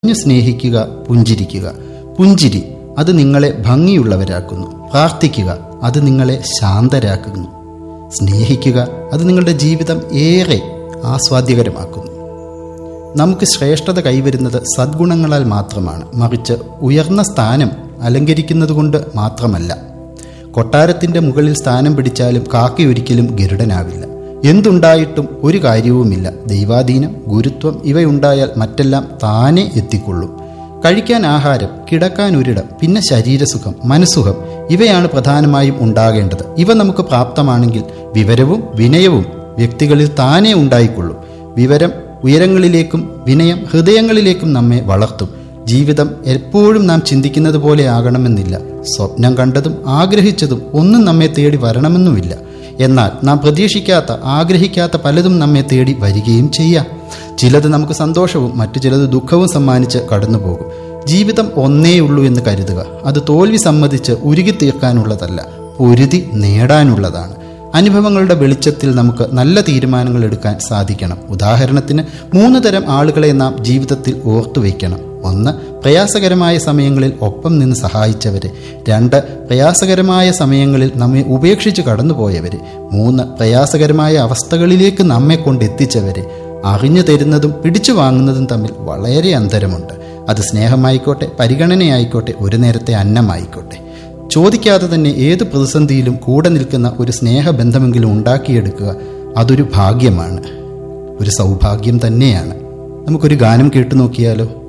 പറഞ്ഞു സ്നേഹിക്കുക പുഞ്ചിരിക്കുക പുഞ്ചിരി അത് നിങ്ങളെ ഭംഗിയുള്ളവരാക്കുന്നു പ്രാർത്ഥിക്കുക അത് നിങ്ങളെ ശാന്തരാക്കുന്നു സ്നേഹിക്കുക അത് നിങ്ങളുടെ ജീവിതം ഏറെ ആസ്വാദ്യകരമാക്കുന്നു നമുക്ക് ശ്രേഷ്ഠത കൈവരുന്നത് സദ്ഗുണങ്ങളാൽ മാത്രമാണ് മറിച്ച് ഉയർന്ന സ്ഥാനം അലങ്കരിക്കുന്നതുകൊണ്ട് മാത്രമല്ല കൊട്ടാരത്തിന്റെ മുകളിൽ സ്ഥാനം പിടിച്ചാലും കാക്കി ഒരിക്കലും ഗരുഡനാവില്ല എന്തുണ്ടായിട്ടും ഒരു കാര്യവുമില്ല ദൈവാധീനം ഗുരുത്വം ഇവയുണ്ടായാൽ മറ്റെല്ലാം താനെ എത്തിക്കൊള്ളും കഴിക്കാൻ ആഹാരം കിടക്കാൻ ഒരിടം പിന്നെ ശരീരസുഖം മനസ്സുഖം ഇവയാണ് പ്രധാനമായും ഉണ്ടാകേണ്ടത് ഇവ നമുക്ക് പ്രാപ്തമാണെങ്കിൽ വിവരവും വിനയവും വ്യക്തികളിൽ താനെ ഉണ്ടായിക്കൊള്ളും വിവരം ഉയരങ്ങളിലേക്കും വിനയം ഹൃദയങ്ങളിലേക്കും നമ്മെ വളർത്തും ജീവിതം എപ്പോഴും നാം ചിന്തിക്കുന്നത് പോലെ ആകണമെന്നില്ല സ്വപ്നം കണ്ടതും ആഗ്രഹിച്ചതും ഒന്നും നമ്മെ തേടി വരണമെന്നുമില്ല എന്നാൽ നാം പ്രതീക്ഷിക്കാത്ത ആഗ്രഹിക്കാത്ത പലതും നമ്മെ തേടി വരികയും ചെയ്യാം ചിലത് നമുക്ക് സന്തോഷവും മറ്റു ചിലത് ദുഃഖവും സമ്മാനിച്ച് കടന്നുപോകും ജീവിതം ഒന്നേയുള്ളൂ എന്ന് കരുതുക അത് തോൽവി സമ്മതിച്ച് ഉരുകി തീർക്കാനുള്ളതല്ല പൊരുതി നേടാനുള്ളതാണ് അനുഭവങ്ങളുടെ വെളിച്ചത്തിൽ നമുക്ക് നല്ല തീരുമാനങ്ങൾ എടുക്കാൻ സാധിക്കണം ഉദാഹരണത്തിന് മൂന്ന് തരം ആളുകളെ നാം ജീവിതത്തിൽ ഓർത്തുവയ്ക്കണം ഒന്ന് പ്രയാസകരമായ സമയങ്ങളിൽ ഒപ്പം നിന്ന് സഹായിച്ചവര് രണ്ട് പ്രയാസകരമായ സമയങ്ങളിൽ നമ്മെ ഉപേക്ഷിച്ച് കടന്നുപോയവര് മൂന്ന് പ്രയാസകരമായ അവസ്ഥകളിലേക്ക് നമ്മെ കൊണ്ടെത്തിച്ചവര് അറിഞ്ഞു തരുന്നതും പിടിച്ചു വാങ്ങുന്നതും തമ്മിൽ വളരെ അന്തരമുണ്ട് അത് സ്നേഹമായിക്കോട്ടെ പരിഗണനയായിക്കോട്ടെ ഒരു നേരത്തെ അന്നമായിക്കോട്ടെ ചോദിക്കാതെ തന്നെ ഏത് പ്രതിസന്ധിയിലും കൂടെ നിൽക്കുന്ന ഒരു സ്നേഹബന്ധമെങ്കിലും ഉണ്ടാക്കിയെടുക്കുക അതൊരു ഭാഗ്യമാണ് ഒരു സൗഭാഗ്യം തന്നെയാണ് നമുക്കൊരു ഗാനം കേട്ടു നോക്കിയാലോ